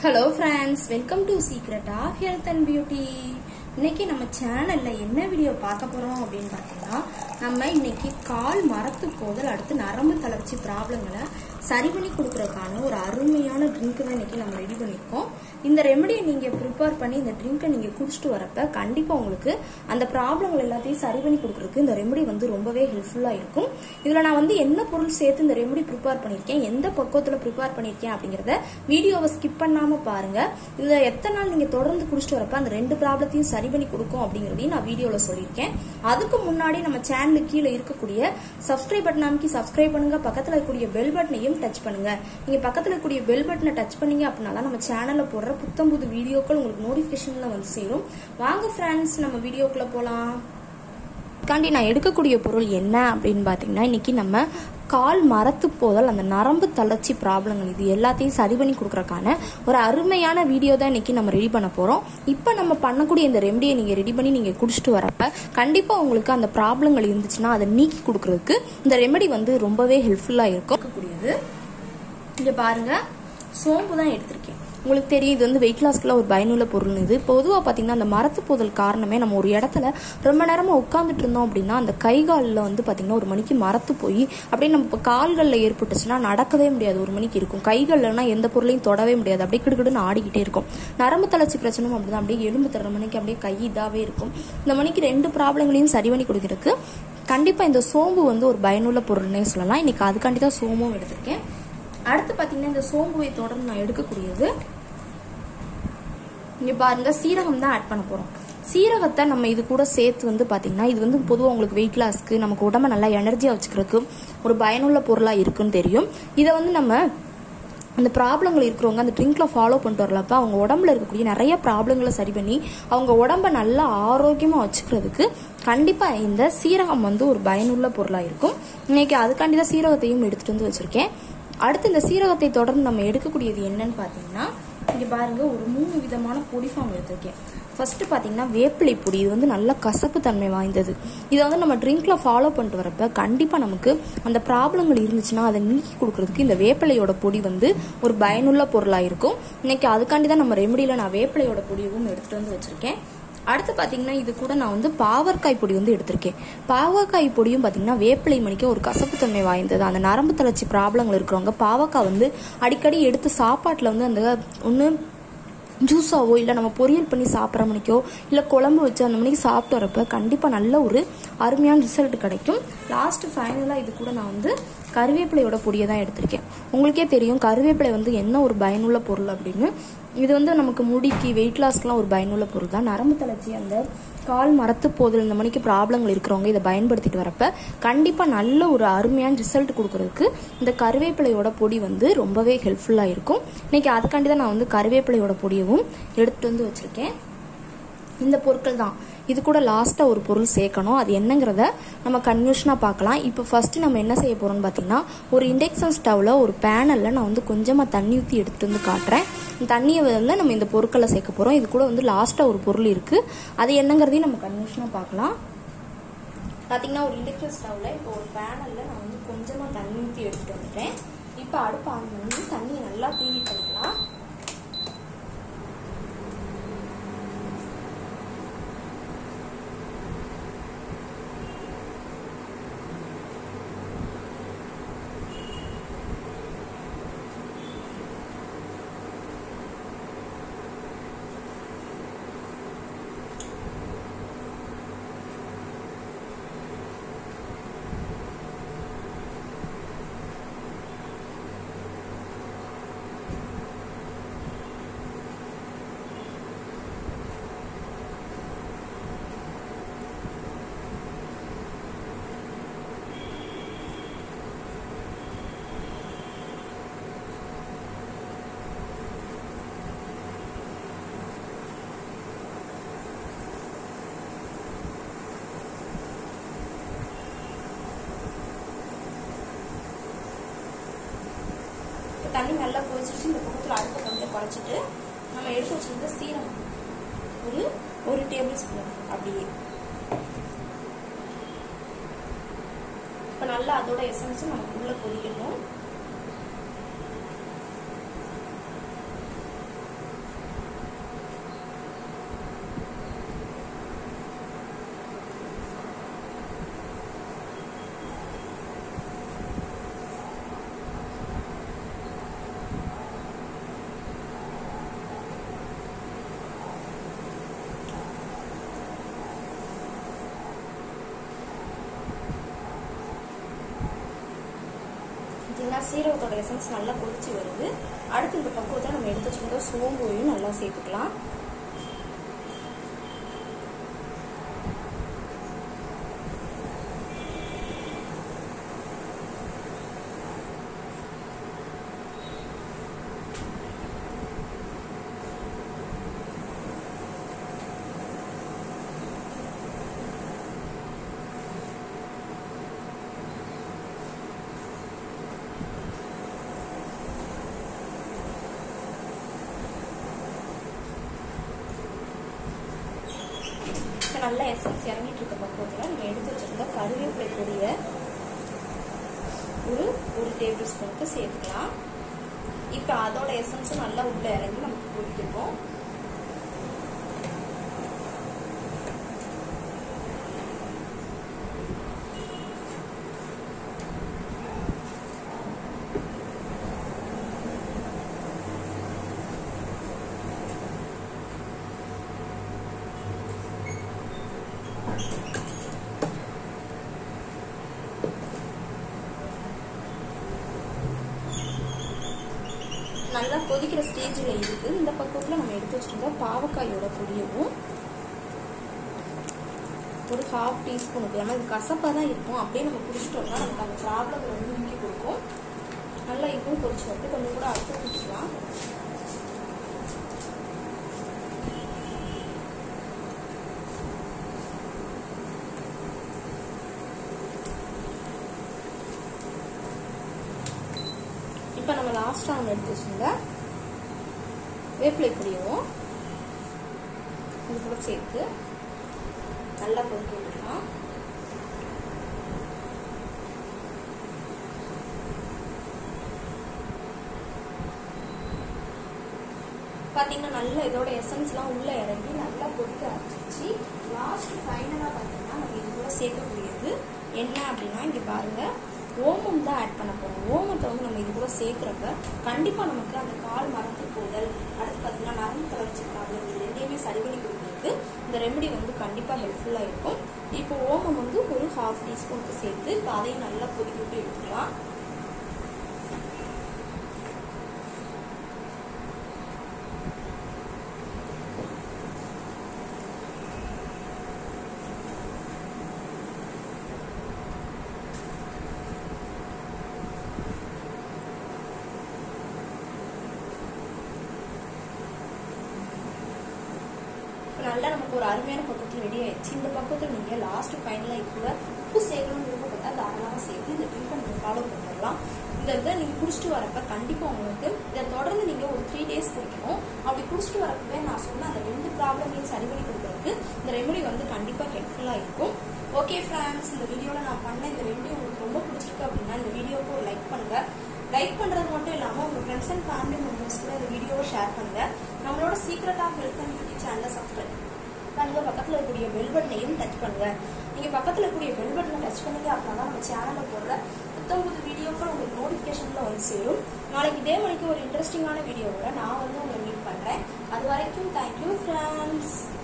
hello friends welcome to secret of health and beauty இன்னைக்கு நம்ம சேனல்ல என்ன வீடியோ பார்க்க போறோம் அப்படின்னு பார்த்தீங்கன்னா நம்ம இன்னைக்கு கால் மரத்து போதல் அடுத்து நரம்பு தளர்ச்சி ப்ராப்ளங்களை சரி பண்ணி கொடுக்கறதுக்கான ஒரு அருமையான ட்ரிங்க் தான் இன்னைக்கு நம்ம ரெடி பண்ணியிருக்கோம் இந்த ரெமடியை நீங்க ப்ரிப்பேர் பண்ணி இந்த ட்ரிங்கை நீங்க குடிச்சிட்டு வரப்ப கண்டிப்பா உங்களுக்கு அந்த ப்ராப்ளங்கள் எல்லாத்தையும் சரி பண்ணி கொடுக்கறதுக்கு இந்த ரெமடி வந்து ரொம்பவே ஹெல்ப்ஃபுல்லா இருக்கும் இதுல நான் வந்து என்ன பொருள் சேர்த்து இந்த ரெமடி ப்ரிப்பேர் பண்ணியிருக்கேன் எந்த பக்குவத்துல ப்ரிப்பேர் பண்ணியிருக்கேன் அப்படிங்கறத வீடியோவை ஸ்கிப் பண்ணாம பாருங்க இதுல எத்தனை நாள் நீங்க தொடர்ந்து குடிச்சிட்டு வரப்ப அந்த ரெண்டு ப்ராப்ளத்தையும் சரி பண்ணி கொடுக்கும் அப்படிங்கறதையும் நான் வீடியோல சொல்லியிருக்கேன் அதுக்கு முன்னாடி நம்ம சேனலுக்கு கீழே இருக்கக்கூடிய சப்ஸ்கிரைப் பட்டன் அமைக்கி சப்ஸ்கிரைப் பண்ணுங்க பக்கத்துல இருக்கக்கூடிய பெல் பட்டனையும் டச் பண்ணுங்க நீங்க பக்கத்துல இருக்கக்கூடிய பெல் பட்டனை டச் பண்ணீங்க அப்படின்னா தான் நம்ம சேனல்ல போடுற புத்தம் புது வீடியோக்கள் உங்களுக்கு நோட்டிபிகேஷன்ல வந்து சேரும் வாங்க ஃப்ரெண்ட்ஸ் நம்ம வீடியோக்குள்ள போலாம் காண்டி நான் எடுக்கக்கூடிய பொருள் என்ன அப்படின்னு பார்த்தீங்கன்னா இன்னைக்கு நம்ம கால் மரத்து போதல் அந்த நரம்பு தளர்ச்சி ப்ராப்ளங்கள் இது எல்லாத்தையும் சரி பண்ணி கொடுக்கறக்கான ஒரு அருமையான வீடியோ தான் இன்னைக்கு நம்ம ரெடி பண்ண போகிறோம் இப்போ நம்ம பண்ணக்கூடிய இந்த ரெமடியை நீங்கள் ரெடி பண்ணி நீங்கள் குடிச்சிட்டு வரப்ப கண்டிப்பாக உங்களுக்கு அந்த ப்ராப்ளங்கள் இருந்துச்சுன்னா அதை நீக்கி கொடுக்கறதுக்கு இந்த ரெமடி வந்து ரொம்பவே ஹெல்ப்ஃபுல்லாக இருக்கும் இருக்கக்கூடியது இங்கே பாருங்க சோம்பு தான் எடுத்திருக்கேன் உங்களுக்கு தெரியும் இது வந்து வெயிட் லாஸ்க்குள்ள ஒரு பயனுள்ள பொருள் இது பொதுவாக பார்த்தீங்கன்னா அந்த மரத்து போதல் காரணமே நம்ம ஒரு இடத்துல ரொம்ப நேரமாக உட்காந்துட்டு இருந்தோம் அப்படின்னா அந்த கை காலில் வந்து பார்த்தீங்கன்னா ஒரு மணிக்கு மரத்து போய் அப்படியே நம்ம இப்போ கால்களில் ஏற்பட்டுச்சுன்னா நடக்கவே முடியாது ஒரு மணிக்கு இருக்கும் கைகள்லனா எந்த பொருளையும் தொடவே முடியாது அப்படியே கிடுக்கிடுன்னு ஆடிக்கிட்டே இருக்கும் நரம்பு தளர்ச்சி பிரச்சனையும் அப்படிதான் அப்படியே எலும்பு தர மணிக்கு அப்படியே கை இதாகவே இருக்கும் இந்த மணிக்கு ரெண்டு ப்ராப்ளங்களையும் சரி பண்ணி கொடுக்கறதுக்கு கண்டிப்பாக இந்த சோம்பு வந்து ஒரு பயனுள்ள பொருள்னே சொல்லலாம் இன்னைக்கு அதுக்காண்டி தான் சோம்பும் எடுத்திருக்கேன் அடுத்து பார்த்தீங்கன்னா இந்த சோம்புவை தொடர்ந்து நான் எடுக்கக்கூடியது இங்க பாருங்க சீரகம் தான் ஆட் பண்ண போறோம் சீரகத்தை நம்ம இது கூட சேர்த்து வந்து பாத்தீங்கன்னா இது வந்து பொதுவாக உங்களுக்கு வெயிட் லாஸ்க்கு நமக்கு உடம்ப நல்லா எனர்ஜியா வச்சுக்கிறதுக்கு ஒரு பயனுள்ள பொருளா இருக்குன்னு தெரியும் இதை வந்து நம்ம அந்த ப்ராப்ளங்கள் இருக்கிறவங்க அந்த ட்ரிங்க்ல ஃபாலோ பண்ணிட்டு வரலப்ப அவங்க உடம்புல இருக்கக்கூடிய நிறைய ப்ராப்ளங்களை சரி பண்ணி அவங்க உடம்ப நல்லா ஆரோக்கியமா வச்சுக்கிறதுக்கு கண்டிப்பா இந்த சீரகம் வந்து ஒரு பயனுள்ள பொருளா இருக்கும் இன்னைக்கு அதுக்காண்டி தான் சீரகத்தையும் எடுத்துட்டு வந்து வச்சிருக்கேன் அடுத்து இந்த சீரகத்தை தொடர்ந்து நம்ம எடுக்கக்கூடியது என்னன்னு பாத்தீங்கன்னா இங்க பாருங்க ஒரு மூணு விதமான பொடி ஃபார்ம் எடுத்திருக்கேன் ஃபர்ஸ்ட் பாத்தீங்கன்னா வேப்பிலை பொடி இது வந்து நல்ல கசப்பு தன்மை வாய்ந்தது இதை வந்து நம்ம ட்ரிங்க்ல ஃபாலோ பண்ணிட்டு வரப்ப கண்டிப்பா நமக்கு அந்த ப்ராப்ளங்கள் இருந்துச்சுன்னா அதை நீக்கி கொடுக்கறதுக்கு இந்த வேப்பிலையோட பொடி வந்து ஒரு பயனுள்ள பொருளா இருக்கும் இன்னைக்கு அதுக்காண்டி தான் நம்ம ரெமடியில நான் வேப்பிலையோட பொடியும் எடுத்துட்டு வந்து வச்சிருக்கேன் அடுத்து பார்த்தீங்கன்னா இது கூட நான் வந்து பாவற்காய் பொடி வந்து எடுத்திருக்கேன் பாவக்காய் பொடியும் பார்த்தீங்கன்னா வேப்பிலை மணிக்கு ஒரு கசப்புத்தன்மை வாய்ந்தது அந்த நரம்பு தளர்ச்சி ப்ராப்ளங்கள் இருக்கிறவங்க பாவக்காய் வந்து அடிக்கடி எடுத்து சாப்பாட்டில் வந்து அந்த ஒன்று ஜூஸாவோ இல்லை நம்ம பொரியல் பண்ணி சாப்பிட்ற மணிக்கோ இல்லை குழம்பு வச்சு அந்த மணிக்கு சாப்பிட்டு வரப்ப கண்டிப்பாக நல்ல ஒரு அருமையான ரிசல்ட் கிடைக்கும் லாஸ்ட் ஃபைனலாக இது கூட நான் வந்து கருவேப்பிலையோட பொடியை தான் எடுத்திருக்கேன் உங்களுக்கே தெரியும் கருவேப்பிலை வந்து என்ன ஒரு பயனுள்ள பொருள் அப்படின்னு இது வந்து நமக்கு முடிக்கு வெயிட் லாஸ்க்குலாம் ஒரு பயனுள்ள பொருள் தான் நரம்பு தளர்ச்சி அந்த கால் மரத்து போதில் இந்த மணிக்கு ப்ராப்ளங்கள் இருக்கிறவங்க இதை பயன்படுத்திட்டு வரப்ப கண்டிப்பாக நல்ல ஒரு அருமையான ரிசல்ட் கொடுக்கறதுக்கு இந்த கருவேப்பிலையோட பொடி வந்து ரொம்பவே ஹெல்ப்ஃபுல்லாக இருக்கும் இன்னைக்கு அதுக்காண்டி தான் நான் வந்து கருவேப்பிலையோட பொடியவும் எடுத்துட்டு வந்து வச்சிருக்கேன் இந்த பொருட்கள் தான் இது கூட லாஸ்ட்டாக ஒரு பொருள் சேர்க்கணும் அது என்னங்கிறத நம்ம கன்ஃபியூஷனாக பார்க்கலாம் இப்போ ஃபஸ்ட்டு நம்ம என்ன செய்ய போகிறோம்னு பார்த்தீங்கன்னா ஒரு இண்டக்ஷன் ஸ்டவ்வில் ஒரு பேனலில் நான் வந்து கொஞ்சமாக தண்ணி ஊற்றி எடுத்துகிட்டு வந்து காட்டுறேன் தண்ணியை வந்து நம்ம இந்த பொருட்களை சேர்க்க போகிறோம் இது கூட வந்து லாஸ்ட்டாக ஒரு பொருள் இருக்குது அது என்னங்கிறதையும் நம்ம கன்ஃபியூஷனாக பார்க்கலாம் பார்த்தீங்கன்னா ஒரு இண்டக்ஷன் ஸ்டவ்வில் இப்போ ஒரு பேனலில் நான் வந்து கொஞ்சமாக தண்ணி ஊற்றி எடுத்துகிட்டு வந்துட்டேன் இப்போ அடுப்பு ஆன் பண்ணி தண்ணியை நல்லா ப்ரீஹீட் பண்ணிக்கலாம் தண்ணி நல்லா கொதிச்சிருச்சு இந்த பக்கத்தில் அடுப்பை கொஞ்சம் குறைச்சிட்டு நம்ம எடுத்து வச்சிருந்த சீரகம் ஒரு ஒரு டேபிள் ஸ்பூன் அப்படியே இப்போ நல்லா அதோட எசன்ஸ் நமக்கு உள்ள கொதிக்கணும் சீரகத்தோட எசன்ஸ் நல்லா கொதிச்சு வருது அடுத்து இந்த பக்குவத்தில் நம்ம எடுத்து வச்சிருந்த சோம்புவையும் நல்லா சேர்த்துக்கலாம் இப்போ நல்லா எசன்ஸ் இறங்கிட்டு இருக்க பக்குவத்தில் நம்ம எடுத்து வச்சிருந்த கருவேப்பிலை பொடியை ஒரு ஒரு டேபிள் ஸ்பூனுக்கு சேர்த்துக்கலாம் இப்போ அதோட எசன்ஸும் நல்லா உள்ள இறங்கி நமக்கு பிடிக்கும் நல்லா கொதிக்கிற ஸ்டேஜில் இருக்கு இந்த பக்கத்தில் நம்ம எடுத்து வச்சிருந்த பாவக்காயோட பொடியவும் ஒரு ஹாஃப் டீஸ்பூனுக்கு ஏன்னா இது கசப்பாக தான் இருக்கும் அப்படியே நம்ம குடிச்சிட்டோம்னா நமக்கு அந்த ப்ராப்ளம் வந்து நீக்கி கொடுக்கும் நல்லா இதுவும் பொரிச்சு விட்டு கொஞ்சம் கூட அடுத்து குடிக்கலாம் இப்போ நம்ம லாஸ்ட்டாக நம்ம எடுத்து வச்சிருந்த வேப்பிலை பொடியும் இது கூட சேர்த்து நல்லா கொதிக்க விட்டுக்கலாம் பார்த்தீங்கன்னா நல்லா இதோட எசன்ஸ்லாம் உள்ளே இறங்கி நல்லா கொதிக்க ஆரம்பிச்சிச்சு லாஸ்ட் ஃபைனலாக பார்த்தீங்கன்னா நம்ம இது கூட சேர்க்கக்கூடியது என்ன அப்படின்னா இங்கே பாருங்க ஓமம் தான் ஆட் பண்ண போகிறோம் ஓமத்தை வந்து நம்ம இது கூட சேர்க்குறப்ப கண்டிப்பாக நமக்கு அந்த கால் மரத்து போதல் அடுத்து பார்த்தீங்கன்னா நரம்பு தளர்ச்சி ப்ராப்ளம் இது ரெண்டையுமே சரி பண்ணி கொடுக்குறதுக்கு இந்த ரெமெடி வந்து கண்டிப்பாக ஹெல்ப்ஃபுல்லாக இருக்கும் இப்போ ஓமம் வந்து ஒரு ஹாஃப் டீஸ்பூனுக்கு சேர்த்து இப்போ அதையும் நல்லா கொதிக்க விட்டு எடுத்துக்கலாம் நல்லா நமக்கு ஒரு அருமையான பக்கத்தில் ரெடி ஆயிடுச்சு இந்த பக்கத்தில் நீங்கள் லாஸ்ட் ஃபைனலாக இது கூட உப்பு சேர்க்கணும்னு விருப்பப்பட்டால் தாராளமாக சேர்த்து இந்த ட்ரிங்கை நீங்கள் ஃபாலோ பண்ணிடலாம் இந்த இதை நீங்கள் குடிச்சிட்டு வரப்ப கண்டிப்பாக உங்களுக்கு இதை தொடர்ந்து நீங்கள் ஒரு த்ரீ டேஸ் குடிக்கணும் அப்படி குடிச்சிட்டு வரப்பவே நான் சொன்ன அந்த ரெண்டு ப்ராப்ளமையும் சரி பண்ணி கொடுக்குறதுக்கு இந்த ரெமெடி வந்து கண்டிப்பாக ஹெல்ப்ஃபுல்லாக இருக்கும் ஓகே ஃப்ரெண்ட்ஸ் இந்த வீடியோவில் நான் பண்ண இந்த ரெமெடி உங்களுக்கு ரொம்ப பிடிச்சிருக்கு அப்படின்னா இந்த வீடியோவுக்கு ஒரு லைக் பண்ணுங்கள் லைக் பண்றது மட்டும் இல்லாம உங்க ஃப்ரெண்ட்ஸ் அண்ட் ஃபேமிலி மெம்பர்ஸ் கூட இந்த வீடியோவை ஷேர் பண்ணுங்க நம்மளோட secret of health and beauty சேனலை சப்ஸ்கிரைப் பண்ணுங்க பக்கத்துல இருக்கக்கூடிய பெல் பட்டனையும் டச் பண்ணுங்க நீங்க பக்கத்துல இருக்கக்கூடிய பெல் பட்டனை டச் பண்ணீங்க அப்படின்னா நம்ம சேனல்ல போடுற புத்தம் புது வீடியோக்கள் உங்களுக்கு நோட்டிபிகேஷன்ல வந்து சேரும் நாளைக்கு இதே மணிக்கு ஒரு இன்ட்ரெஸ்டிங்கான வீடியோவோட நான் வந்து உங்களை மீட் பண்றேன் அது வரைக்கும் தேங்க்யூ ஃப்ரெண்ட்ஸ்